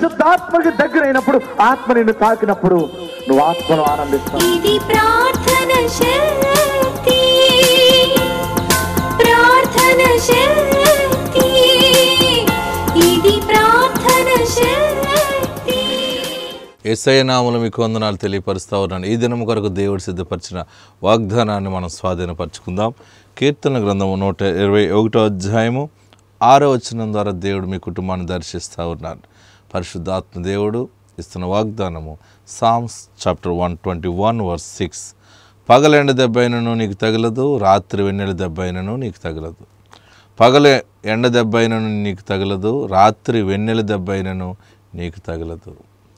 పరిశుద్ధాత్మకి దగ్గరైనప్పుడు ఆత్మ నిన్ను తాకినప్పుడు నువ్వు ఆత్మను ఆనందిస్తావు ఇది ప్రార్థన శక్తి ప్రార్థన శక్తి ఇది ప్రార్థన శక్తి ఎస్ఐ నామలు మీకు వందనాలు తెలియపరుస్తా ఉన్నాను ఈ దినం కొరకు దేవుడు సిద్ధపరిచిన వాగ్దానాన్ని మనం స్వాధీనపరచుకుందాం కీర్తన గ్రంథము నూట ఇరవై ఒకటో అధ్యాయము ఆరో వచనం ద్వారా దేవుడు మీ కుటుంబాన్ని దర్శిస్తూ ఉన్నాడు పరిశుద్ధాత్మ దేవుడు ఇస్తున్న వాగ్దానము Psalms chapter one twenty one verse six పగలెండ దెబ్బైనను నీకు తగలదు రాత్రి వెన్నెల దెబ్బైనను నీకు తగలదు పగల ఎండ దెబ్బైనను నీకు తగలదు రాత్రి వెన్నెల దెబ్బైనను నీకు తగలదు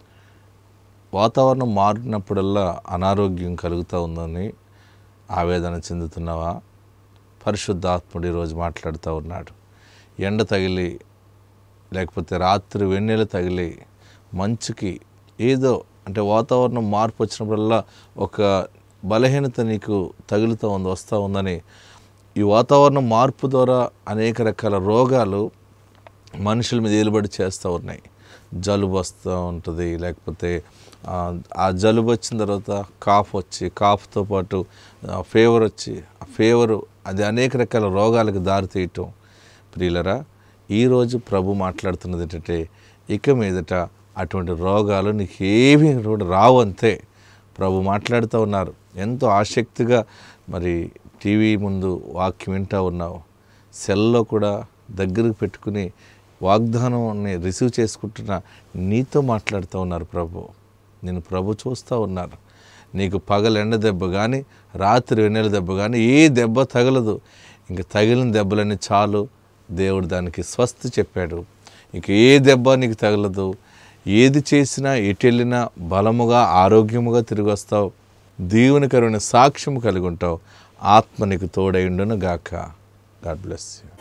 వాతావరణం మారినప్పుడల్లా అనారోగ్యం కలుగుతూ ఉందని ఆవేదన చెందుతున్నావా పరిశుద్ధాత్ముడు ఈరోజు మాట్లాడుతూ ఉన్నాడు ఎండ తగిలి లేకపోతే రాత్రి వెన్నెల తగిలి మంచుకి ఏదో అంటే వాతావరణం మార్పు వచ్చినప్పుడల్లా ఒక బలహీనత నీకు తగులుతూ ఉంది వస్తూ ఉందని ఈ వాతావరణం మార్పు ద్వారా అనేక రకాల రోగాలు మనుషుల మీద ఏలుబడి చేస్తూ ఉన్నాయి జలుబు వస్తూ ఉంటుంది లేకపోతే ఆ, ఆ జలుబు వచ్చిన తర్వాత కాఫ్ వచ్చి కాఫ్తో పాటు ఫీవర్ వచ్చి ఆ ఫీవరు అది అనేక రకాల రోగాలకు దారితీయటం ప్రియులరా ఈరోజు ప్రభు మాట్లాడుతున్నది ఏంటంటే ఇక మీదట అటువంటి రోగాలు నీకు ఏమీ కూడా రావు అంతే ప్రభు మాట్లాడుతూ ఉన్నారు ఎంతో ఆసక్తిగా మరి టీవీ ముందు వాక్యం వింటూ ఉన్నావు సెల్లో కూడా దగ్గరకు పెట్టుకుని వాగ్దానాన్ని రిసీవ్ చేసుకుంటున్న నీతో మాట్లాడుతూ ఉన్నారు ప్రభు నేను ప్రభు చూస్తూ ఉన్నారు నీకు పగల ఎండ దెబ్బ కానీ రాత్రి వెన్నెల దెబ్బ కానీ ఏ దెబ్బ తగలదు ఇంక తగిలిన దెబ్బలన్నీ చాలు దేవుడు దానికి స్వస్తి చెప్పాడు ఇంక ఏ దెబ్బ నీకు తగలదు ఏది చేసినా ఎటు వెళ్ళినా బలముగా ఆరోగ్యముగా తిరిగి వస్తావు దీవునికరమైన సాక్ష్యం కలిగి ఉంటావు ఆత్మ నీకు తోడైండును గాక గాడ్ బ్లెస్ యూ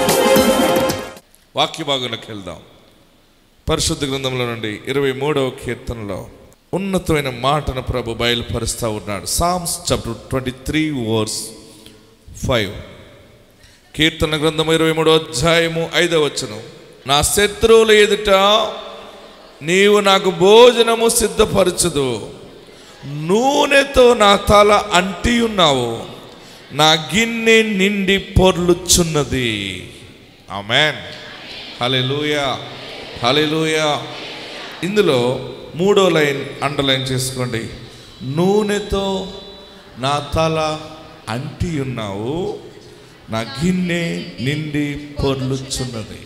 వాక్య భాగంలోకి వెళ్దాం పరిశుద్ధ గ్రంథంలో నుండి ఇరవై మూడవ కీర్తనలో ఉన్నతమైన మాటను ప్రభు బయలుపరుస్తూ ఉన్నాడు Psalms chapter twenty three verse five కీర్తన గ్రంథం ఇరవై మూడో అధ్యాయము ఐదవ వచనం నా శత్రువుల ఎదుట నీవు నాకు భోజనము సిద్ధపరచదు నూనెతో నా తల అంటి ఉన్నావు నా గిన్నె నిండి పొర్లుచున్నది ఆమెన్ హలెలూయా హలెలూయా ఇందులో మూడో లైన్ అండర్లైన్ చేసుకోండి నూనెతో నా తల అంటి ఉన్నావు నా గిన్నె నిండి పొర్లుచున్నది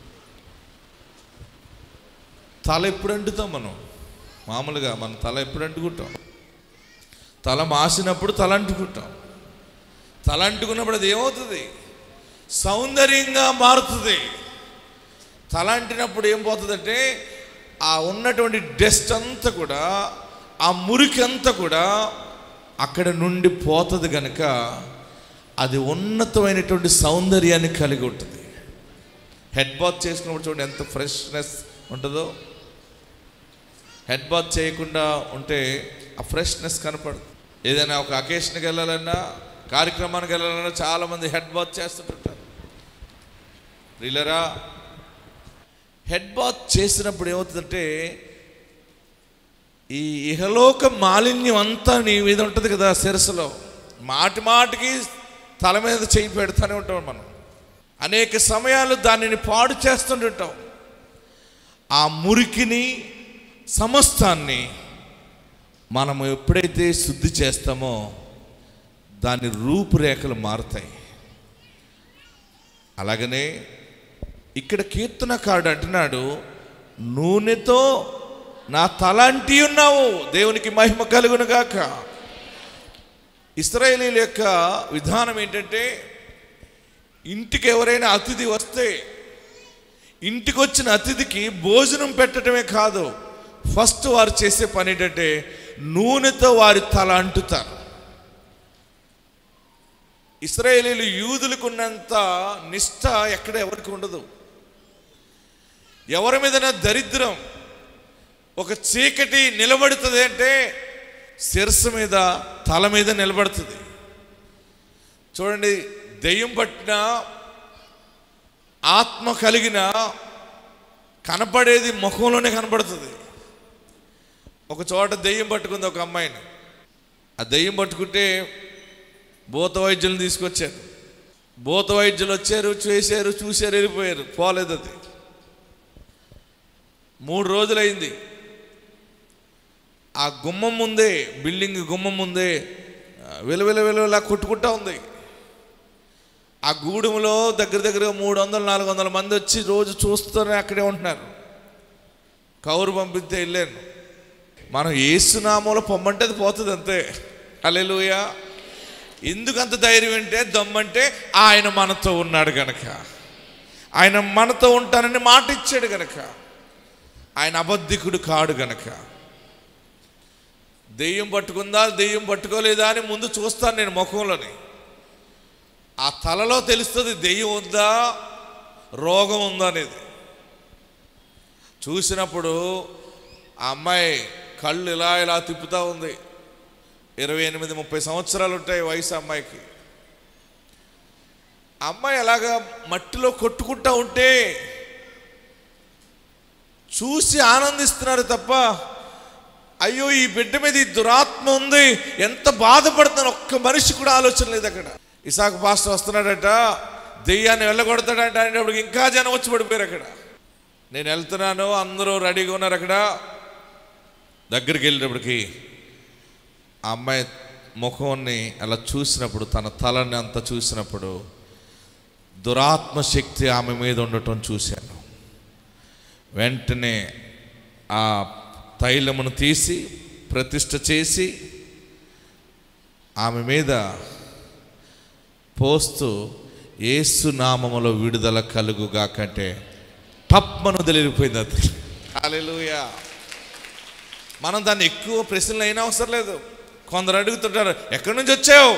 తల ఎప్పుడు అంటుతాం మనం మామూలుగా మన తల ఎప్పుడు అంటుకుంటాం తల మాసినప్పుడు తల అంటుకుంటాం తల అంటుకున్నప్పుడు అది ఏమవుతుంది సౌందర్యంగా మారుతుంది తల అంటినప్పుడు ఏం పోతుందంటే ఆ ఉన్నటువంటి డస్ట్ అంతా కూడా ఆ మురికి అంతా కూడా అక్కడ నుండి పోతుంది కనుక అది ఉన్నతమైనటువంటి సౌందర్యాన్ని కలిగి ఉంటుంది హెడ్ బాత్ చేసుకున్నప్పుడు చూడండి ఎంత ఫ్రెష్నెస్ ఉంటుందో హెడ్ బాత్ చేయకుండా ఉంటే ఆ ఫ్రెష్నెస్ కనపడదు ఏదైనా ఒక అకేషన్కి వెళ్ళాలన్నా కార్యక్రమానికి వెళ్ళాలన్నా చాలామంది హెడ్ బాత్ చేస్తుంటారు రీలరా హెడ్ బాత్ చేసినప్పుడు ఏమవుతుందంటే ఈ ఇహలోక మాలిన్యం అంతా నీ మీద ఉంటుంది కదా శిరస్సులో మాటి మాటికి తల మీద చేయి పెడతానే ఉంటాం మనం అనేక సమయాలు దానిని పాడు చేస్తుంటాం ఆ మురికిని సమస్తాన్ని మనము ఎప్పుడైతే శుద్ధి చేస్తామో దాని రూపురేఖలు మారుతాయి అలాగనే ఇక్కడ కీర్తనకారుడు అంటున్నాడు నూనెతో నా తల అంటి ఉన్నావు దేవునికి మహిమ కలుగును గాక ఇస్రాయేలీల యొక్క విధానం ఏంటంటే ఇంటికి ఎవరైనా అతిథి వస్తే ఇంటికి వచ్చిన అతిథికి భోజనం పెట్టడమే కాదు ఫస్ట్ వారు చేసే పని ఏంటంటే నూనెతో వారి తల అంటుతారు ఇస్రాయేలీలు యూదులకు ఉన్నంత నిష్ఠ ఎక్కడ ఎవరికి ఉండదు ఎవరి మీదైనా దరిద్రం ఒక చీకటి నిలబడుతుంది అంటే శిరస్సు మీద తల మీద నిలబడుతుంది చూడండి దెయ్యం పట్టిన ఆత్మ కలిగిన కనపడేది ముఖంలోనే కనపడుతుంది ఒక చోట దెయ్యం పట్టుకుంది ఒక అమ్మాయిని ఆ దెయ్యం పట్టుకుంటే భూత వైద్యులను తీసుకొచ్చారు భూత వైద్యులు వచ్చారు చేశారు చూశారు వెళ్ళిపోయారు పోలేదు అది మూడు రోజులైంది ఆ గుమ్మం ముందే బిల్డింగ్ గుమ్మం ముందే వెలువెల వెలువెలా కొట్టుకుంటా ఉంది ఆ గూడెంలో దగ్గర దగ్గర మూడు వందలు నాలుగు వందల మంది వచ్చి రోజు చూస్తూనే అక్కడే ఉంటున్నారు కౌరు పంపిస్తే వెళ్ళాను మనం ఏసునామంలో పొమ్మంటే అది పోతుంది అంతే అలెలుయ ఎందుకు అంత ధైర్యం అంటే దమ్మంటే ఆయన మనతో ఉన్నాడు గనక ఆయన మనతో ఉంటానని మాట ఇచ్చాడు గనక ఆయన అబద్ధికుడు కాడు గనక దెయ్యం పట్టుకుందా దెయ్యం పట్టుకోలేదా అని ముందు చూస్తాను నేను ముఖంలోని ఆ తలలో తెలుస్తుంది దెయ్యం ఉందా రోగం ఉందా అనేది చూసినప్పుడు ఆ అమ్మాయి కళ్ళు ఇలా ఇలా తిప్పుతూ ఉంది ఇరవై ఎనిమిది ముప్పై సంవత్సరాలు ఉంటాయి వయసు అమ్మాయికి ఆ అమ్మాయి అలాగా మట్టిలో కొట్టుకుంటా ఉంటే చూసి ఆనందిస్తున్నారు తప్ప అయ్యో ఈ బిడ్డ మీద ఈ దురాత్మ ఉంది ఎంత బాధపడుతున్నాను ఒక్క మనిషి కూడా ఆలోచన లేదు అక్కడ ఇసాకు పాస్టర్ వస్తున్నాడట దెయ్యాన్ని వెళ్ళగొడతాడట అనేటప్పుడు ఇంకా జనం వచ్చి పడిపోయారు అక్కడ నేను వెళ్తున్నాను అందరూ రెడీగా ఉన్నారు అక్కడ దగ్గరికి వెళ్ళినప్పటికి ఆ అమ్మాయి ముఖాన్ని అలా చూసినప్పుడు తన తలని అంత చూసినప్పుడు దురాత్మ శక్తి ఆమె మీద ఉండటం చూశాను వెంటనే ఆ తైలమును తీసి ప్రతిష్ఠ చేసి ఆమె మీద పోస్తూ ఏసు నామములో విడుదల కలుగుగా కంటే టప్మను తెలిరిపోయింది అది హల్లెలూయా మనం దాన్ని ఎక్కువ ప్రశ్నలు అయినా అవసరం లేదు కొందరు అడుగుతుంటారు ఎక్కడి నుంచి వచ్చావు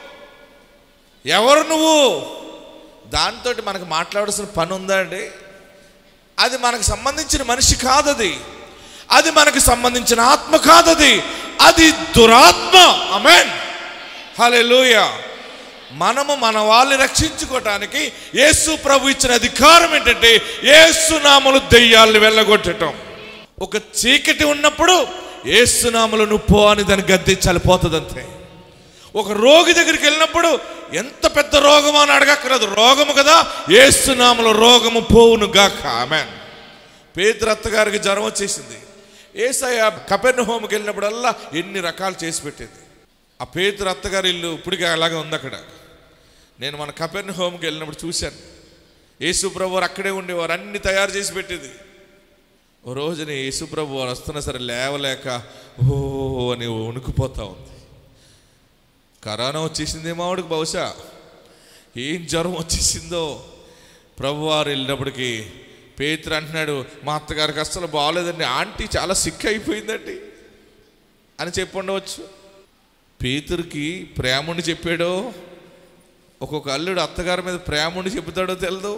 ఎవరు నువ్వు దాంతో మనకు మాట్లాడాల్సిన పని ఉందా అండి అది మనకు సంబంధించిన మనిషి కాదది అది మనకు సంబంధించిన ఆత్మ కాదది అది దురాత్మ అమెన్ హల్లెలూయా మనము మన వాళ్ళని రక్షించుకోవటానికి యేసు ప్రభు ఇచ్చిన అధికారం ఏంటంటే యేసు నామలు దెయ్యాలను వెళ్ళగొట్టడం ఒక చీకటి ఉన్నప్పుడు ఏసునామలు నువ్వు పో అని దాన్ని గద్దించాలి పోతుంది అంతే ఒక రోగి దగ్గరికి వెళ్ళినప్పుడు ఎంత పెద్ద రోగమో అని అడగక్కర్లేదు రోగము కదా ఏసునామలో రోగము పోవును గాక ఆమె పేదరత్త గారికి జ్వరం వచ్చేసింది ఏసయ్య కపెర్ణ హోమ్కి వెళ్ళినప్పుడల్లా ఎన్ని రకాలు చేసి పెట్టేది ఆ పేతురు అత్తగారి ఇల్లు ఇప్పటికీ అలాగే ఉంది అక్కడ నేను మన కపెర్ణ హోమ్కి వెళ్ళినప్పుడు చూశాను యేసుప్రభు వారు అక్కడే ఉండేవారు అన్ని తయారు చేసి పెట్టేది ఓ రోజుని యేసుప్రభు వారు వస్తున్నా సరే లేవలేక ఓ అని వణుకుపోతా ఉంది కరోనా వచ్చేసిందేమో ఆవిడకి బహుశా ఏం జ్వరం వచ్చేసిందో ప్రభువారు వెళ్ళినప్పటికీ పేతురు అంటున్నాడు మా అత్తగారికి అస్సలు బాగోలేదండి ఆంటీ చాలా సిక్ అయిపోయిందండి అని చెప్పి ఉండవచ్చు పేతురికి ప్రేముని చెప్పాడో ఒక్కొక్క అల్లుడు అత్తగారి మీద ప్రేముని చెబుతాడో తెలియదు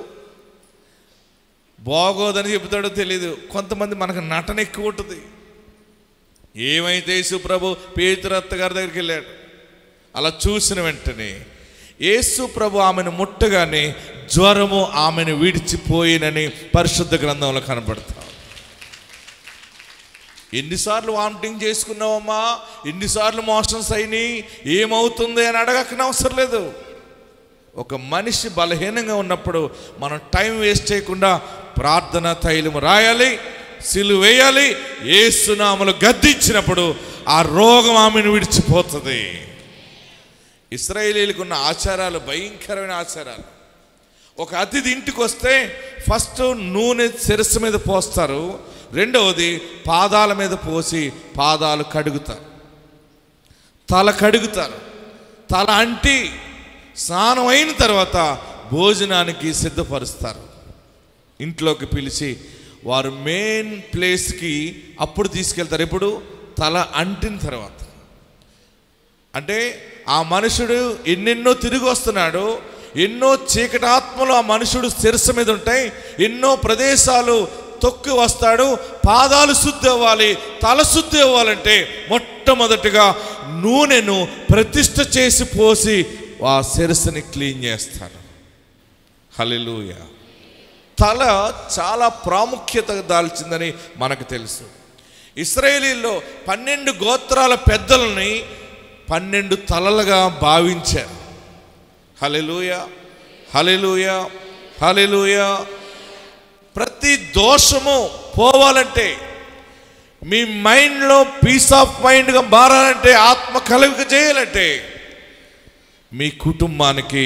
బాగోదని చెబుతాడో తెలియదు కొంతమంది మనకు నటన ఎక్కువ ఉంటుంది ఏమైతే సుప్రభు పేతురు అత్తగారి దగ్గరికి వెళ్ళాడు అలా చూసిన వెంటనే యేసు ప్రభు ఆమెను ముట్టగానే జ్వరము ఆమెను విడిచిపోయినని పరిశుద్ధ గ్రంథంలో కనబడతాం ఎన్నిసార్లు వామిటింగ్ చేసుకున్నావమ్మా ఎన్నిసార్లు మోషన్స్ అయినాయి ఏమవుతుంది అని అడగక్కన అవసరం లేదు ఒక మనిషి బలహీనంగా ఉన్నప్పుడు మనం టైం వేస్ట్ చేయకుండా ప్రార్థన తైలము రాయాలి సిలు వేయాలి ఏసునామలు గద్దించినప్పుడు ఆ రోగం ఆమెను విడిచిపోతుంది ఇస్రాయేలీలకు ఉన్న ఆచారాలు భయంకరమైన ఆచారాలు ఒక అతిథి ఇంటికి వస్తే ఫస్ట్ నూనె శిరస్సు మీద పోస్తారు రెండవది పాదాల మీద పోసి పాదాలు కడుగుతారు తల కడుగుతారు తల అంటి స్నానం అయిన తర్వాత భోజనానికి సిద్ధపరుస్తారు ఇంట్లోకి పిలిచి వారు మెయిన్ ప్లేస్కి అప్పుడు తీసుకెళ్తారు ఎప్పుడు తల అంటిన తర్వాత అంటే ఆ మనుషుడు ఎన్నెన్నో తిరిగి వస్తున్నాడు ఎన్నో చీకటాత్మలు ఆ మనుషుడు శిరస్సు మీద ఉంటాయి ఎన్నో ప్రదేశాలు తొక్కి వస్తాడు పాదాలు శుద్ధి అవ్వాలి తల శుద్ధి అవ్వాలంటే మొట్టమొదటిగా నూనెను ప్రతిష్ఠ చేసి పోసి ఆ శిరస్సుని క్లీన్ చేస్తారు హల్లెలూయా తల చాలా ప్రాముఖ్యత దాల్చిందని మనకు తెలుసు ఇస్రాయేలీల్లో పన్నెండు గోత్రాల పెద్దలని పన్నెండు తలలుగా భావించారు హలెలూయ హలెలూయ హలెలూయ ప్రతి దోషము పోవాలంటే మీ మైండ్లో పీస్ ఆఫ్ మైండ్గా మారాలంటే ఆత్మ కలవిక చేయాలంటే మీ కుటుంబానికి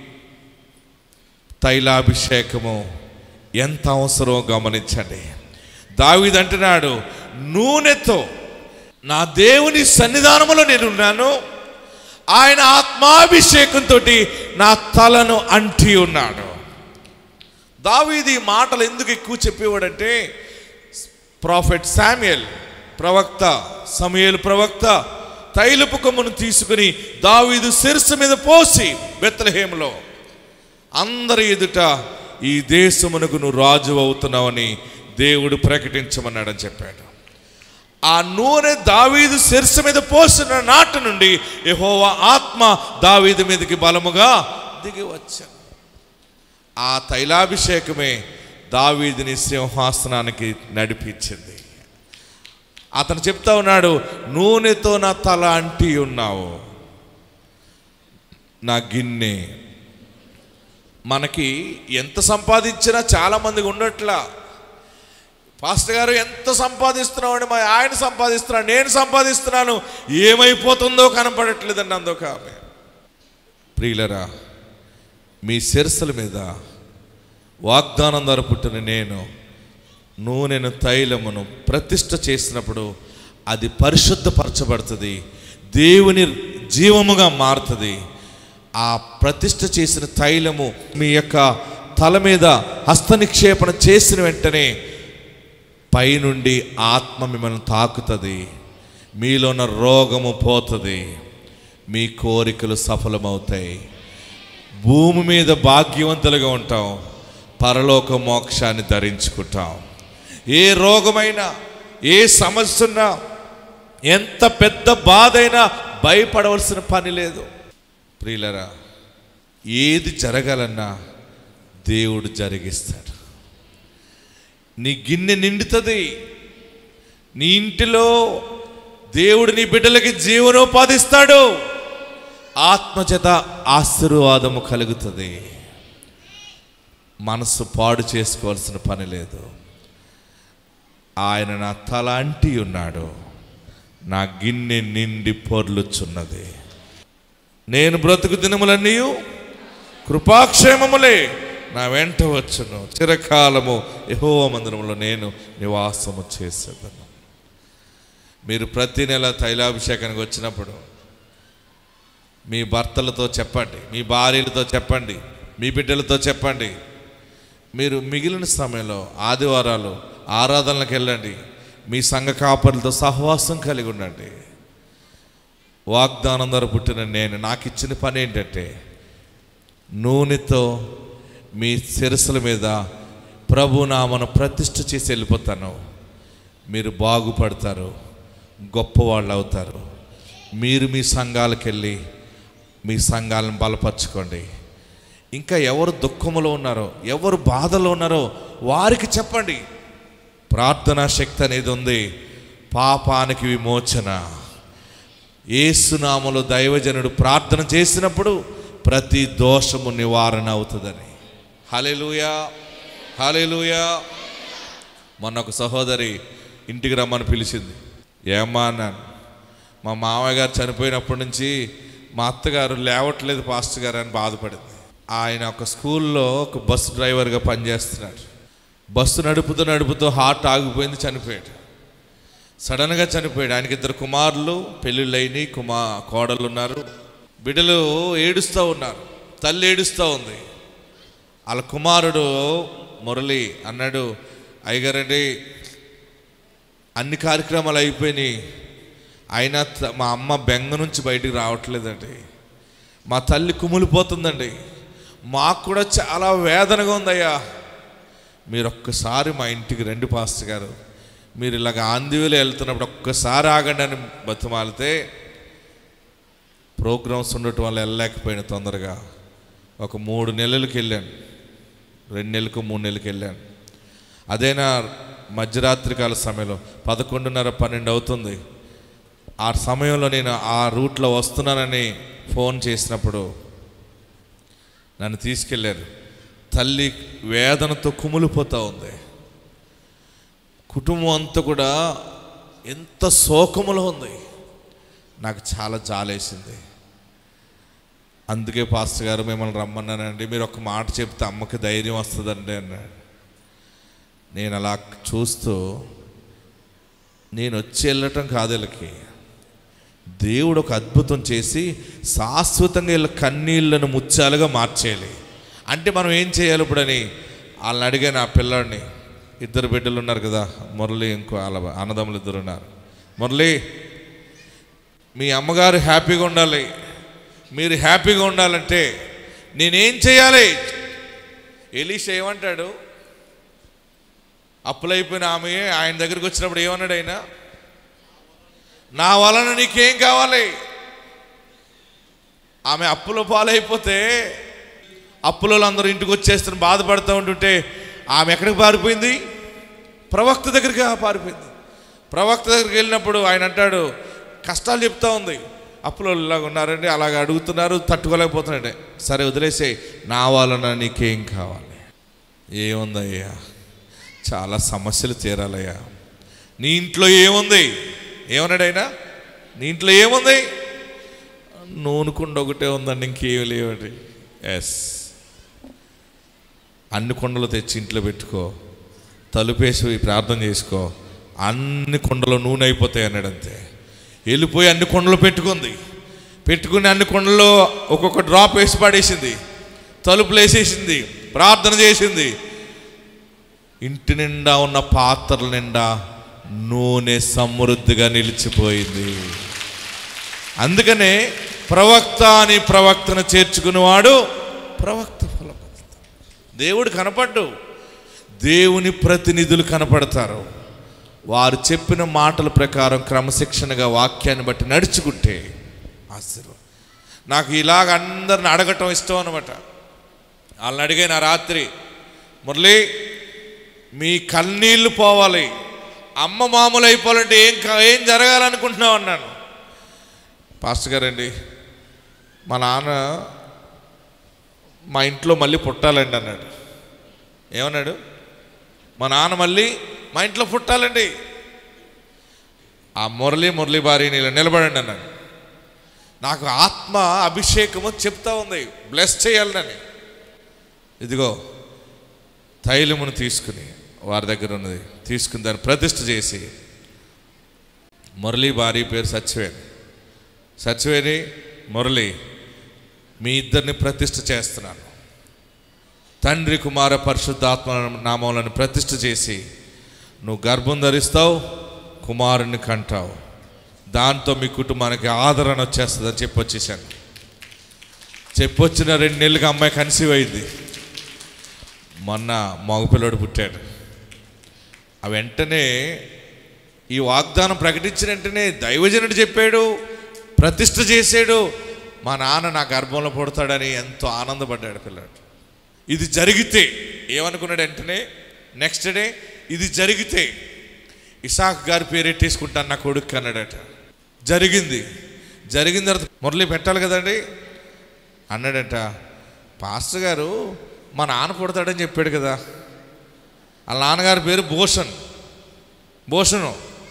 తైలాభిషేకము ఎంత అవసరమో గమనించండి దావీదు అంటున్నాడు నూనెతో నా దేవుని సన్నిధానములో నేను ఉన్నాను ఆయన ఆత్మాభిషేకంతో నా తలను అంటి ఉన్నాడు దావీది ఈ మాటలు ఎందుకు ఎక్కువ చెప్పేవాడంటే ప్రాఫెట్ శామ్యుయల్ ప్రవక్త సమయల్ ప్రవక్త తైలపు కొమ్మును తీసుకుని దావీదు శిరస్సు మీద పోసి బెత్తలహేములో అందరి ఎదుట ఈ దేశమునకు నువ్వు రాజు అవుతున్నావని దేవుడు ప్రకటించమన్నాడని చెప్పాడు ఆ నూనె దావీదు శిరస్సు మీద పోసిన నాటి నుండి యెహోవా ఆత్మ దావీదు మీదకి బలముగా దిగి వచ్చాను ఆ తైలాభిషేకమే దావీదిని సింహాసనానికి నడిపించింది అతను చెప్తా ఉన్నాడు నూనెతో నా తల అంటి ఉన్నావు నా గిన్నె మనకి ఎంత సంపాదించినా చాలా మందికి ఉండట్లా పాస్టర్ గారు ఎంత సంపాదిస్తున్నావు అంటే మా ఆయన సంపాదిస్తున్నాడు నేను సంపాదిస్తున్నాను ఏమైపోతుందో కనపడట్లేదండి అందొక ఆమె ప్రియులరా మీ శిరస్సుల మీద వాగ్దానం ద్వారా పుట్టిన నేను నూనెను తైలమును ప్రతిష్ఠ చేసినప్పుడు అది పరిశుద్ధపరచబడుతుంది దేవుని జీవముగా మారుతుంది ఆ ప్రతిష్ఠ చేసిన తైలము మీ యొక్క తల మీద హస్తనిక్షేపణ చేసిన వెంటనే పైనుండి ఆత్మ మిమ్మల్ని తాకుతుంది మీలో ఉన్న రోగము పోతుంది మీ కోరికలు సఫలమవుతాయి భూమి మీద భాగ్యవంతులుగా ఉంటాం పరలోక మోక్షాన్ని ధరించుకుంటాం ఏ రోగమైనా ఏ సమస్య ఉన్నా ఎంత పెద్ద బాధ అయినా భయపడవలసిన పని లేదు ప్రియులరా ఏది జరగాలన్నా దేవుడు జరిగిస్తాడు నీ గిన్నె నిండుతుంది నీ ఇంటిలో దేవుడు నీ బిడ్డలకి జీవనోపాధిస్తాడు ఆత్మచేత ఆశీర్వాదము కలుగుతుంది మనసు పాడు చేసుకోవాల్సిన పని లేదు ఆయన నా తల అంటి ఉన్నాడు నా గిన్నె నిండి పొర్లుచున్నది నేను బ్రతుకు దినములన్నీ కృపాక్షేమములే నా వెంట వచ్చును చిరకాలము యెహోవా మందిరంలో నేను నివాసము చేసేదను మీరు ప్రతి నెల తైలాభిషేకానికి వచ్చినప్పుడు మీ భర్తలతో చెప్పండి మీ భార్యలతో చెప్పండి మీ బిడ్డలతో చెప్పండి మీరు మిగిలిన సమయంలో ఆదివారాలు ఆరాధనలకు వెళ్ళండి మీ సంఘ కాపరులతో సహవాసం కలిగి ఉండండి వాగ్దానం ద్వారా పుట్టిన నేను నాకు ఇచ్చిన పని ఏంటంటే నూనెతో మీ శిరస్సుల మీద ప్రభునామను ప్రతిష్ఠ చేసి వెళ్ళిపోతాను మీరు బాగుపడతారు గొప్పవాళ్ళు అవుతారు మీరు మీ సంఘాలకు వెళ్ళి మీ సంఘాలను బలపరచుకోండి ఇంకా ఎవరు దుఃఖములో ఉన్నారో ఎవరు బాధలో ఉన్నారో వారికి చెప్పండి ప్రార్థనా శక్తి అనేది ఉంది పాపానికి విమోచన ఏసునామలో దైవజనుడు ప్రార్థన చేసినప్పుడు ప్రతి దోషము నివారణ అవుతుందని హలెలుయా హలెలుయా మొన్న ఒక సహోదరి ఇంటికి రమ్మని పిలిచింది ఏమ్మా అన్నాను మా మామయ్య గారు చనిపోయినప్పటి నుంచి మా అత్తగారు లేవట్లేదు పాస్టర్ గారు అని బాధపడింది ఆయన ఒక స్కూల్లో ఒక బస్సు డ్రైవర్గా పనిచేస్తున్నాడు బస్సు నడుపుతూ నడుపుతూ హార్ట్ ఆగిపోయింది చనిపోయాడు సడన్గా చనిపోయాడు ఆయనకి ఇద్దరు కుమారులు పెళ్ళిళ్ళైన కుమా కోడలు ఉన్నారు బిడ్డలు ఏడుస్తూ ఉన్నారు తల్లి ఏడుస్తూ ఉంది వాళ్ళ కుమారుడు మురళి అన్నాడు అయ్యగారండి అన్ని కార్యక్రమాలు అయిపోయినాయి అయినా త- మా అమ్మ బెంగ నుంచి బయటికి రావట్లేదండి మా తల్లి కుమిలిపోతుందండి మాకు కూడా చాలా వేదనగా ఉందయ్యా మీరు ఒక్కసారి మా ఇంటికి రండి పాస్టర్ గారు మీరు ఇలాగ ఆందివేలు వెళ్తున్నప్పుడు ఒక్కసారి ఆగండి అని బతిమాలితే ప్రోగ్రామ్స్ ఉండటం వల్ల వెళ్ళలేకపోయిన తొందరగా ఒక మూడు నెలలకి వెళ్ళాను రెండు నెలలకు మూడు నెలలకు వెళ్ళాను అదేనా మధ్యరాత్రి కాల సమయంలో పదకొండున్నర పన్నెండు అవుతుంది ఆ సమయంలో నేను ఆ రూట్లో వస్తున్నానని ఫోన్ చేసినప్పుడు నన్ను తీసుకెళ్ళారు తల్లి వేదనతో కుమిలిపోతూ ఉంది కుటుంబం అంతా కూడా ఎంత శోకములో ఉంది నాకు చాలా జాలేసింది అందుకే పాస్టర్ గారు మిమ్మల్ని రమ్మన్నానండి మీరు ఒక మాట చెప్తే అమ్మకి ధైర్యం వస్తుందండి అన్నాడు నేను అలా చూస్తూ నేను వచ్చి వెళ్ళటం కాదు వీళ్ళకి దేవుడు ఒక అద్భుతం చేసి శాశ్వతంగా వీళ్ళ కన్నీళ్లను ముత్యాలుగా మార్చేయాలి అంటే మనం ఏం చేయాలి ఇప్పుడని వాళ్ళని అడిగాను ఆ పిల్లాడిని ఇద్దరు బిడ్డలు ఉన్నారు కదా మురళి ఇంకో వాళ్ళ అన్నదమ్ములు ఇద్దరు ఉన్నారు మురళి మీ అమ్మగారు హ్యాపీగా ఉండాలి మీరు హ్యాపీగా ఉండాలంటే నేనేం చేయాలి ఎలీష ఏమంటాడు అప్పులైపోయిన ఆమె ఆయన దగ్గరికి వచ్చినప్పుడు ఏమన్నాడు ఆయన నా వలన నీకేం కావాలి ఆమె అప్పుల పాలైపోతే అప్పులలో అందరూ ఇంటికి వచ్చేస్తున్న బాధపడుతూ ఉంటుంటే ఆమె ఎక్కడికి పారిపోయింది ప్రవక్త దగ్గరికి పారిపోయింది ప్రవక్త దగ్గరికి వెళ్ళినప్పుడు ఆయన అంటాడు కష్టాలు చెప్తా ఉంది అప్పులో ఇలాగ ఉన్నారండి అలాగ అడుగుతున్నారు తట్టుకోలేకపోతున్నాడే సరే వదిలేసే నా వలన నీకేం కావాలి ఏముందయ్యా చాలా సమస్యలు తీరాలయ్యా నీ ఇంట్లో ఏముంది ఏమన్నాడు ఆయన నీ ఇంట్లో ఏముంది నూనె ఒకటే ఉందండి ఇంకేమి లేవండి ఎస్ అన్ని కొండలు తెచ్చి ఇంట్లో పెట్టుకో తలుపేసి ప్రార్థన చేసుకో అన్ని కొండలు నూనె అయిపోతాయి అన్నాడు అంతే వెళ్ళిపోయి అన్ని కొండలు పెట్టుకుంది పెట్టుకుని అన్ని కొండల్లో ఒక్కొక్క డ్రాప్ వేసి పడేసింది తలుపులు వేసేసింది ప్రార్థన చేసింది ఇంటి నిండా ఉన్న పాత్రల నిండా నూనె సమృద్ధిగా నిలిచిపోయింది అందుకనే ప్రవక్త అని ప్రవక్తను చేర్చుకునేవాడు ప్రవక్త ఫలం దేవుడు కనపడ్డు దేవుని ప్రతినిధులు కనపడతారు వారు చెప్పిన మాటల ప్రకారం క్రమశిక్షణగా వాక్యాన్ని బట్టి నడుచుకుంటే ఆశీర్వాదం నాకు ఇలాగ అందరిని అడగటం ఇష్టం అనమాట వాళ్ళని అడిగాను ఆ రాత్రి మురళి మీ కన్నీళ్లు పోవాలి అమ్మ మామూలు అయిపోవాలంటే ఏం కా- ఏం జరగాలనుకుంటున్నావు అన్నాను పాస్టర్ గారండి మా నాన్న మా ఇంట్లో మళ్ళీ పుట్టాలండి అన్నాడు ఏమన్నాడు మా నాన్న మళ్ళీ మా ఇంట్లో పుట్టాలండి ఆ మురళి మురళి భార్య నీళ్ళు నిలబడండి అన్నాడు నాకు ఆత్మ అభిషేకము చెప్తా ఉంది బ్లెస్ చేయాలని ఇదిగో తైలమును తీసుకుని వారి దగ్గర ఉన్నది తీసుకుని దాన్ని ప్రతిష్ఠ చేసి మురళి భార్య పేరు సత్యవేణి సత్యవేణి మురళి మీ ఇద్దరిని ప్రతిష్ఠ చేస్తున్నాను తండ్రి కుమార పరిశుద్ధాత్మ నామములను ప్రతిష్ఠ చేసి నువ్వు గర్భం ధరిస్తావు కుమారుని కంటావు దాంతో మీ కుటుంబానికి ఆదరణ వచ్చేస్తుందని చెప్పి వచ్చేసాను చెప్పొచ్చిన రెండు నెలలుగా అమ్మాయి కన్సీవ్ అయింది మొన్న మగపిల్లడు పుట్టాడు ఆ వెంటనే ఈ వాగ్దానం ప్రకటించిన వెంటనే దైవజనుడు చెప్పాడు ప్రతిష్ఠ చేసాడు మా నాన్న నా గర్భంలో పుడతాడని ఎంతో ఆనందపడ్డాడు పిల్లాడు ఇది జరిగితే ఏమనుకున్నాడు వెంటనే నెక్స్ట్ డే ఇది జరిగితే ఇసాక్ గారి పేరెట్టేసుకుంటాను నా కొడుకు అన్నాడట జరిగింది జరిగిన తర్వాత మురళి పెట్టాలి కదండి అన్నాడట పాస్టర్ గారు మా నాన్న పుడతాడని చెప్పాడు కదా వాళ్ళ నాన్నగారి పేరు భూషణ్ భూషణం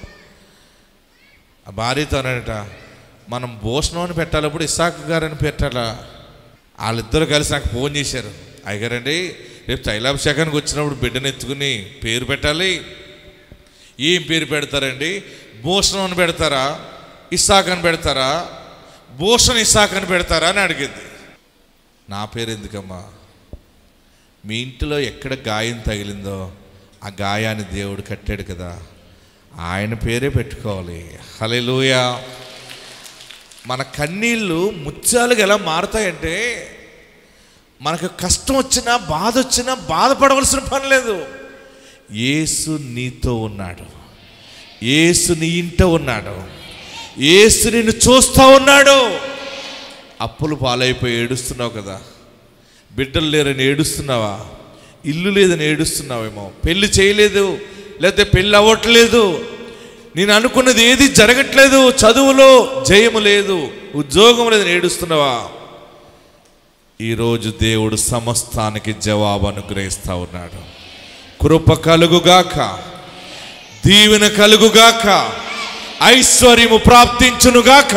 ఆ భార్యతో అన్నాడట మనం భూషణం అని పెట్టాలప్పుడు ఇసాక్ గారని పెట్టాలా వాళ్ళిద్దరు కలిసి నాకు ఫోన్ చేశారు అయ్యగారండి రేపు తైలాభిషేకానికి వచ్చినప్పుడు బిడ్డను ఎత్తుకుని పేరు పెట్టాలి ఏం పేరు పెడతారండి భూషణం అని పెడతారా ఇసాక్ అని పెడతారా భూషణ్ ఇసాక్ అని పెడతారా అని అడిగింది నా పేరు ఎందుకమ్మా మీ ఇంటిలో ఎక్కడ గాయం తగిలిందో ఆ గాయాన్ని దేవుడు కట్టాడు కదా ఆయన పేరే పెట్టుకోవాలి హలెలూయా మన కన్నీళ్ళు ముత్యాలుగా ఎలా మారుతాయంటే మనకు కష్టం వచ్చినా బాధ వచ్చినా బాధపడవలసిన పని లేదు యేసు నీతో ఉన్నాడు యేసు నీ ఇంట ఉన్నాడు యేసు నిన్ను చూస్తూ ఉన్నాడు అప్పులు పాలైపోయి ఏడుస్తున్నావు కదా బిడ్డలు లేరని ఏడుస్తున్నావా ఇల్లు లేదని ఏడుస్తున్నావేమో పెళ్లి చేయలేదు లేకపోతే పెళ్ళి అవ్వట్లేదు నేను అనుకున్నది ఏది జరగట్లేదు చదువులో జయము లేదు ఉద్యోగం లేదని ఏడుస్తున్నావా ఈరోజు దేవుడు సమస్తానికి జవాబు అనుగ్రహిస్తా ఉన్నాడు కృప కలుగుగాక దీవెన కలుగుగాక ఐశ్వర్యము ప్రాప్తించునుగాక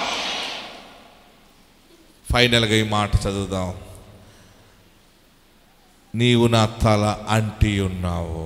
ఫైనల్గా ఈ మాట చదువుదాం నీవు నా తల అంటి ఉన్నావు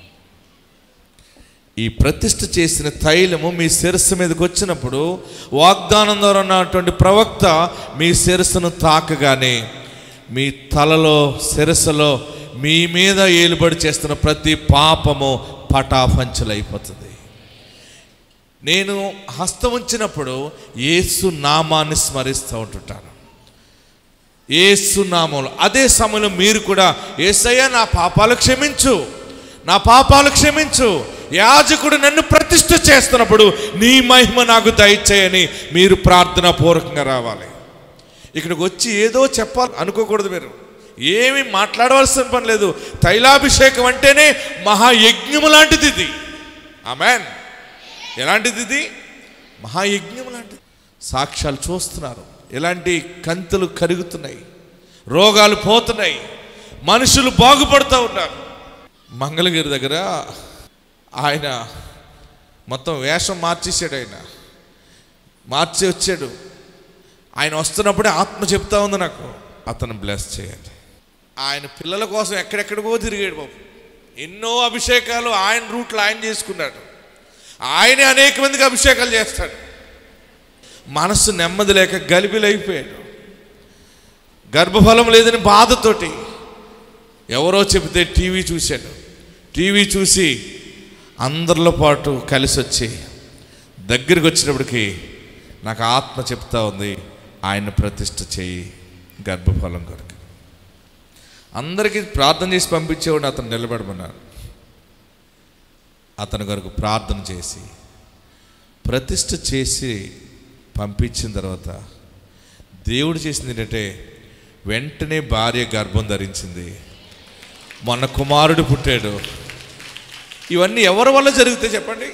ఈ ప్రతిష్ఠ చేసిన తైలము మీ శిరస్సు మీదకి వచ్చినప్పుడు వాగ్దానం ద్వారా ఉన్నటువంటి ప్రవక్త మీ శిరస్సును తాకగానే మీ తలలో శిరస్సులో మీ మీద ఏలుబడి చేస్తున్న ప్రతి పాపము పటాపంచలైపోతుంది నేను హస్తం ఉంచినప్పుడు యేసు నామాన్ని స్మరిస్తూ ఉంటుంటాను ఏసు నామంలో అదే సమయంలో మీరు కూడా ఏసయ్య నా పాపాలు క్షమించు నా పాపాలు క్షమించు యాజకుడు నన్ను ప్రతిష్ఠ చేస్తున్నప్పుడు నీ మహిమ నాకు దయచేయని మీరు ప్రార్థనా పూర్వకంగా రావాలి ఇక్కడికి వచ్చి ఏదో చెప్పాలి అనుకోకూడదు మీరు ఏమి మాట్లాడవలసిన పని లేదు తైలాభిషేకం అంటేనే మహాయజ్ఞము లాంటిది ఇది ఆమెన్ ఎలాంటిది ఇది మహాయజ్ఞం లాంటిది సాక్ష్యాలు చూస్తున్నారు ఎలాంటి కంతులు కరుగుతున్నాయి రోగాలు పోతున్నాయి మనుషులు బాగుపడుతూ ఉన్నారు మంగళగిరి దగ్గర ఆయన మొత్తం వేషం మార్చేసాడు ఆయన మార్చి వచ్చాడు ఆయన వస్తున్నప్పుడే ఆత్మ చెప్తా ఉంది నాకు అతను బ్లెస్ చేయండి ఆయన పిల్లల కోసం ఎక్కడెక్కడికో తిరిగాడు బాబు ఎన్నో అభిషేకాలు ఆయన రూట్లో ఆయన చేసుకున్నాడు ఆయనే అనేక మందికి అభిషేకాలు చేస్తాడు మనసు నెమ్మది లేక గలిబిలైపోయాడు గర్భఫలం లేదని బాధతోటి ఎవరో చెబితే టీవీ చూశాడు టీవీ చూసి అందరిలో పాటు కలిసి వచ్చి దగ్గరికి వచ్చినప్పటికి నాకు ఆత్మ చెప్తా ఉంది ఆయన ప్రతిష్ఠ చేయి గర్భఫలం కొరకు అందరికీ ప్రార్థన చేసి పంపించేవాడు అతను నిలబడమన్నారు అతని కొరకు ప్రార్థన చేసి ప్రతిష్ఠ చేసి పంపించిన తర్వాత దేవుడు చేసింది ఏంటంటే వెంటనే భార్య గర్భం ధరించింది మొన్న కుమారుడు పుట్టాడు ఇవన్నీ ఎవరి వల్ల జరుగుతాయి చెప్పండి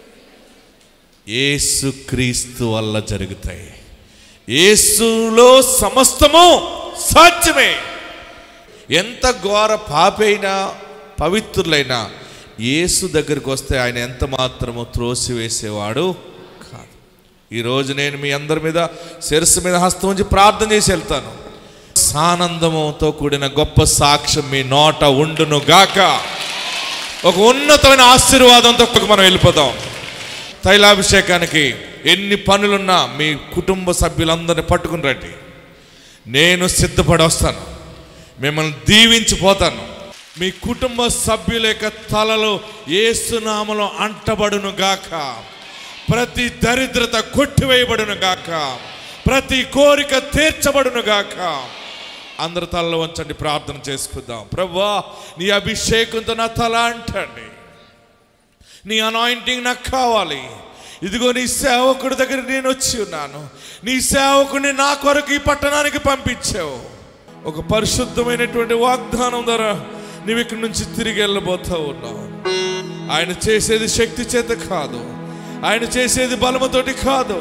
ఏసు క్రీస్తు వల్ల జరుగుతాయి ఏసులో సమస్తము సాధ్యమే ఎంత ఘోర పాపైనా పవిత్రులైనా యేసు దగ్గరికి వస్తే ఆయన ఎంత మాత్రము త్రోసివేసేవాడు కాదు ఈరోజు నేను మీ అందరి మీద శిరస్సు మీద హస్తం ఉంచి ప్రార్థన చేసి వెళ్తాను సానందముతో కూడిన గొప్ప సాక్ష్యం మీ నోట ఉండును గాక ఒక ఉన్నతమైన ఆశీర్వాదంతో మనం వెళ్ళిపోదాం తైలాభిషేకానికి ఎన్ని పనులున్నా మీ కుటుంబ సభ్యులందరినీ పట్టుకుని రండి నేను సిద్ధపడి వస్తాను మిమ్మల్ని దీవించిపోతాను మీ కుటుంబ సభ్యుల యొక్క తలలో ఏసునామలో అంటబడును గాక ప్రతి దరిద్రత కొట్టివేయబడును గాక ప్రతి కోరిక తీర్చబడును గాక అందరి తలలో వంచండి ప్రార్థన చేసుకుందాం ప్రభా నీ అభిషేకంతో నా తల అంటండి నీ అనాయింటింగ్ నాకు కావాలి ఇదిగో నీ సేవకుడి దగ్గర నేను వచ్చి ఉన్నాను నీ సేవకుడిని నా కొరకు ఈ పట్టణానికి పంపించావు ఒక పరిశుద్ధమైనటువంటి వాగ్దానం ద్వారా నీవు ఇక్కడి నుంచి తిరిగి వెళ్ళబోతా ఉన్నావు ఆయన చేసేది శక్తి చేత కాదు ఆయన చేసేది బలముతోటి కాదు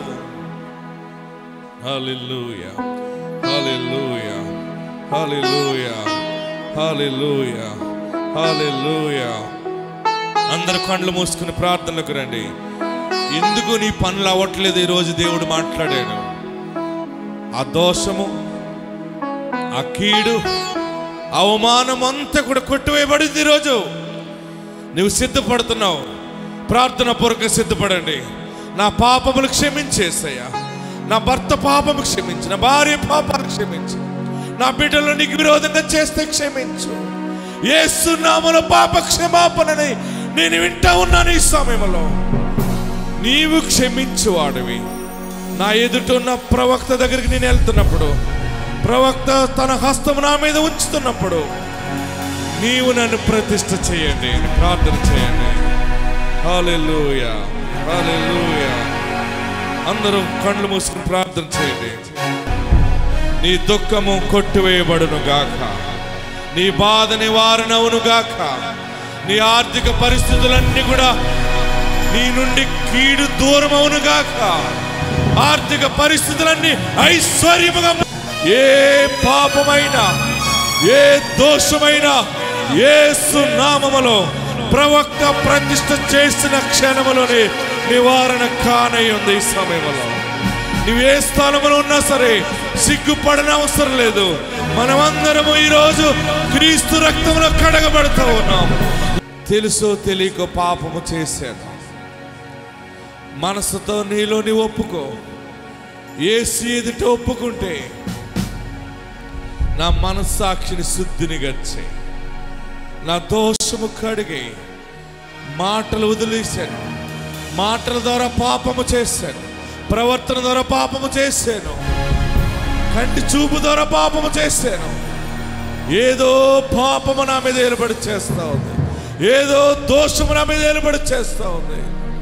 హల్లెలూయా హల్లెలూయా హల్లెలూయా హల్లెలూయా హల్లెలూయా అందరు కళ్ళు మూసుకుని ప్రార్థనలకు రండి ఎందుకు నీ పనులు అవ్వట్లేదు ఈరోజు దేవుడు మాట్లాడాడు ఆ దోషము ఆ కీడు అవమానం అంతా కూడా కొట్టివేయబడింది ఈరోజు నువ్వు సిద్ధపడుతున్నావు ప్రార్థన పూర్వక సిద్ధపడండి నా పాపములు క్షమించేసయ్యా నా భర్త పాపము క్షమించు నా భార్య పాపాలు క్షమించు నా బిడ్డలు నీకు విరోధంగా చేస్తే క్షమించు ఏసునామలో పాప క్షమాపణని నేను వింటా ఉన్నాను ఈ సమయంలో నీవు క్షమించు వాడివి నా ఎదుట ఉన్న ప్రవక్త దగ్గరికి నేను వెళ్తున్నప్పుడు ప్రవక్త తన హస్తం నా మీద ఉంచుతున్నప్పుడు నీవు నన్ను ప్రతిష్ఠ చేయండి అని ప్రార్థన చేయండి హల్లెలూయా హల్లెలూయా అందరూ కళ్ళు మూసుకుని ప్రార్థన చేయండి నీ దుఃఖము కొట్టివేయబడును గాక నీ బాధ నివారణవును గాక నీ ఆర్థిక పరిస్థితులన్నీ కూడా నీ నుండి కీడు దూరమవును గాక ఆర్థిక పరిస్థితులన్నీ ఐశ్వర్యముగా ఏ పాపమైన ఏ దోషమైన యేసు నామములో ప్రవక్త ప్రతిష్ఠ చేసిన క్షణములోనే నివారణ కానై ఉంది ఈ సమయంలో నువ్వు ఏ స్థానంలో ఉన్నా సరే సిగ్గుపడని అవసరం లేదు మనమందరము ఈరోజు క్రీస్తు రక్తంలో కడగబడుతూ ఉన్నాం తెలుసో తెలియక పాపము చేశాను మనసుతో నీలో నీ ఒప్పుకో ఏసు ఎదుట ఒప్పుకుంటే నా మనస్సాక్షిని శుద్ధిని గచ్చే నా దోషము కడిగి మాటలు వదిలేశాను మాటల ద్వారా పాపము చేశాను ప్రవర్తన ద్వారా పాపము చేశాను కంటి చూపు ద్వారా పాపము చేశాను ఏదో పాపము నా మీద ఏలుబడి చేస్తా ఉంది ఏదో దోషము నా మీద ఏలుబడి చేస్తా ఉంది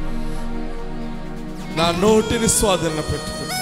నా నోటిని స్వాధీన పెట్టుకుంటా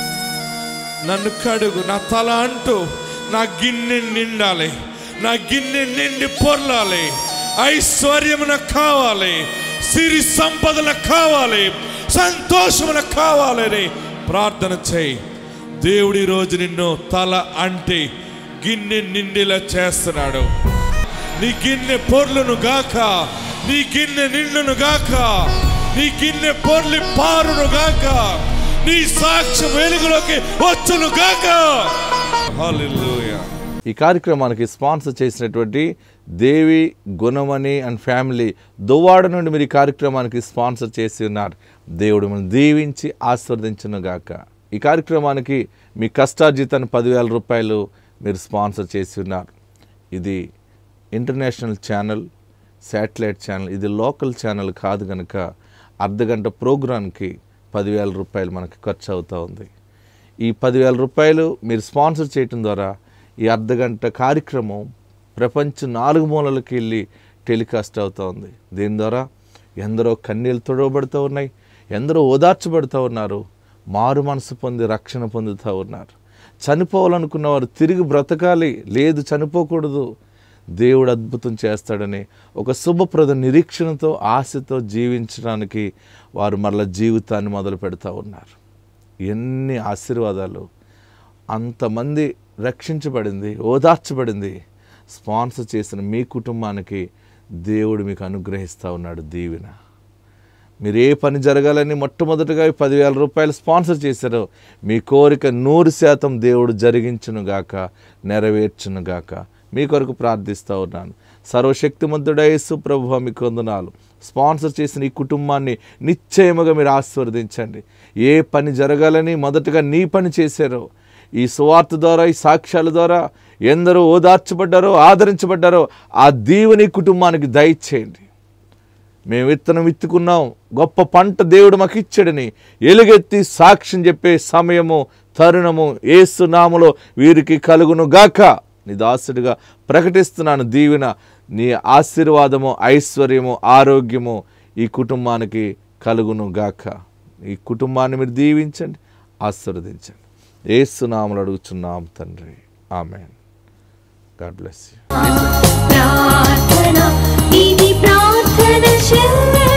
నన్ను కడుగు నా తల అంటూ నా గిన్నె నిండాలి నా గిన్నె నిండి పొర్లాలి ఐశ్వర్యం నాకు కావాలి సిరి సంపద నాకు కావాలి సంతోషం నాకు కావాలని ప్రార్థన చేయి దేవుడి రోజు నిన్ను తల అంటే గిన్నె నిండిలా చేస్తున్నాడు నీ గిన్నె పొర్లును గాక నీ గిన్నె నిండును గాక నీ గిన్నె పొర్లి పారును గాక నీ సాక్ష్యం వెలుగులోకి వచ్చును గాక హల్లెలూయా ఈ కార్యక్రమానికి స్పాన్సర్ చేసినటువంటి దేవి గుణమణి అండ్ ఫ్యామిలీ దువ్వాడ నుండి మీరు ఈ కార్యక్రమానికి స్పాన్సర్ చేసి ఉన్నారు దేవుడు మిమ్మల్ని దీవించి ఆస్వాదించును గాక ఈ కార్యక్రమానికి మీ కష్టార్జితాన్ని పదివేల రూపాయలు మీరు స్పాన్సర్ చేసి ఉన్నారు ఇది ఇంటర్నేషనల్ ఛానల్ శాటిలైట్ ఛానల్ ఇది లోకల్ ఛానల్ కాదు కనుక అర్ధగంట ప్రోగ్రాంకి పదివేల రూపాయలు మనకి ఖర్చు అవుతూ ఉంది ఈ పదివేల రూపాయలు మీరు స్పాన్సర్ చేయటం ద్వారా ఈ అర్ధగంట కార్యక్రమం ప్రపంచ నాలుగు మూలలకి వెళ్ళి టెలికాస్ట్ అవుతూ ఉంది దీని ద్వారా ఎందరో కన్నీళ్ళు తొడవబడుతూ ఉన్నాయి ఎందరో ఓదార్చబడుతూ ఉన్నారు మారు మనసు పొంది రక్షణ పొందుతూ ఉన్నారు చనిపోవాలనుకున్న వారు తిరిగి బ్రతకాలి లేదు చనిపోకూడదు దేవుడు అద్భుతం చేస్తాడని ఒక శుభప్రద నిరీక్షణతో ఆశతో జీవించడానికి వారు మరల జీవితాన్ని మొదలు పెడతా ఉన్నారు ఎన్ని ఆశీర్వాదాలు అంతమంది రక్షించబడింది ఓదార్చబడింది స్పాన్సర్ చేసిన మీ కుటుంబానికి దేవుడు మీకు అనుగ్రహిస్తూ ఉన్నాడు దీవెన మీరు ఏ పని జరగాలని మొట్టమొదటిగా ఈ పదివేల రూపాయలు స్పాన్సర్ చేశారో మీ కోరిక నూరు శాతం దేవుడు జరిగించునుగాక నెరవేర్చునుగాక మీ కొరకు ప్రార్థిస్తూ ఉన్నాను సర్వశక్తిమంతుడేసు ప్రభు మీకు వందనాలు స్పాన్సర్ చేసిన ఈ కుటుంబాన్ని నిశ్చయముగా మీరు ఆశీర్వదించండి ఏ పని జరగాలని మొదటగా నీ పని చేశారో ఈ సువార్త ద్వారా ఈ సాక్ష్యాల ద్వారా ఎందరో ఓదార్చబడ్డారో ఆదరించబడ్డారో ఆ దీవెని కుటుంబానికి దయచేయండి మేము విత్తనం విత్తుకున్నాం గొప్ప పంట దేవుడు మాకు ఇచ్చాడని ఎలుగెత్తి సాక్ష్యం చెప్పే సమయము తరుణము ఏసునామలో వీరికి కలుగును గాక నీ దాసుడిగా ప్రకటిస్తున్నాను దీవెన నీ ఆశీర్వాదము ఐశ్వర్యము ఆరోగ్యము ఈ కుటుంబానికి కలుగును గాక ఈ కుటుంబాన్ని మీరు దీవించండి ఆశీర్వదించండి ఏసునామలు అడుగుచున్నాం తండ్రి ఆమెన్ గాడ్ బ్లెస్ యూ ప్రార్థన ఇది ప్రార్థన శక్తి